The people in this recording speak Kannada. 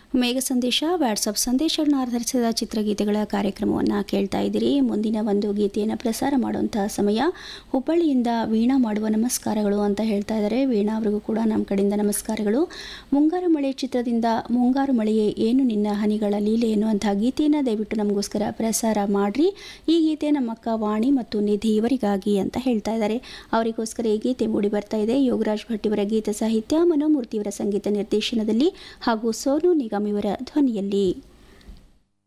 ಮೇಘ ಸಂದೇಶ ವಾಟ್ಸಪ್ ಸಂದೇಶಗಳನ್ನ ಆಧರಿಸಿದ ಚಿತ್ರಗೀತೆಗಳ ಕಾರ್ಯಕ್ರಮವನ್ನು ಕೇಳ್ತಾ ಇದ್ದೀರಿ ಮುಂದಿನ ಒಂದು ಗೀತೆಯನ್ನು ಪ್ರಸಾರ ಮಾಡುವಂತಹ ಸಮಯ ಹುಬ್ಬಳ್ಳಿಯಿಂದ ವೀಣಾ ಮಾಡುವ ನಮಸ್ಕಾರಗಳು ಅಂತ ಹೇಳ್ತಾ ಇದ್ದಾರೆ ವೀಣಾ ಅವರಿಗೂ ಕೂಡ ನಮ್ಮ ಕಡೆಯಿಂದ ನಮಸ್ಕಾರಗಳು ಮುಂಗಾರು ಮಳೆ ಚಿತ್ರದಿಂದ ಮುಂಗಾರು ಮಳೆಯೇ ಏನು ನಿನ್ನ ಹನಿಗಳ ಲೀಲೆ ಎನ್ನುವಂತಹ ಗೀತೆಯನ್ನು ದಯವಿಟ್ಟು ನಮಗೋಸ್ಕರ ಪ್ರಸಾರ ಮಾಡಿರಿ ಈ ಗೀತೆ ನಮ್ಮ ಅಕ್ಕ ವಾಣಿ ಮತ್ತು ನಿಧಿ ಇವರಿಗಾಗಿ ಅಂತ ಹೇಳ್ತಾ ಇದ್ದಾರೆ ಅವರಿಗೋಸ್ಕರ ಈ ಗೀತೆ ಮೂಡಿ ಬರ್ತಾ ಇದೆ ಯೋಗರಾಜ್ ಭಟ್ ಇವರ ಗೀತ ಸಾಹಿತ್ಯ ಮನೋಮೂರ್ತಿಯವರ ಸಂಗೀತ ನಿರ್ದೇಶನದಲ್ಲಿ ಹಾಗೂ ಸೋನು ನಿಗಮ್ ಇವರ ಧ್ವನಿಯಲ್ಲಿ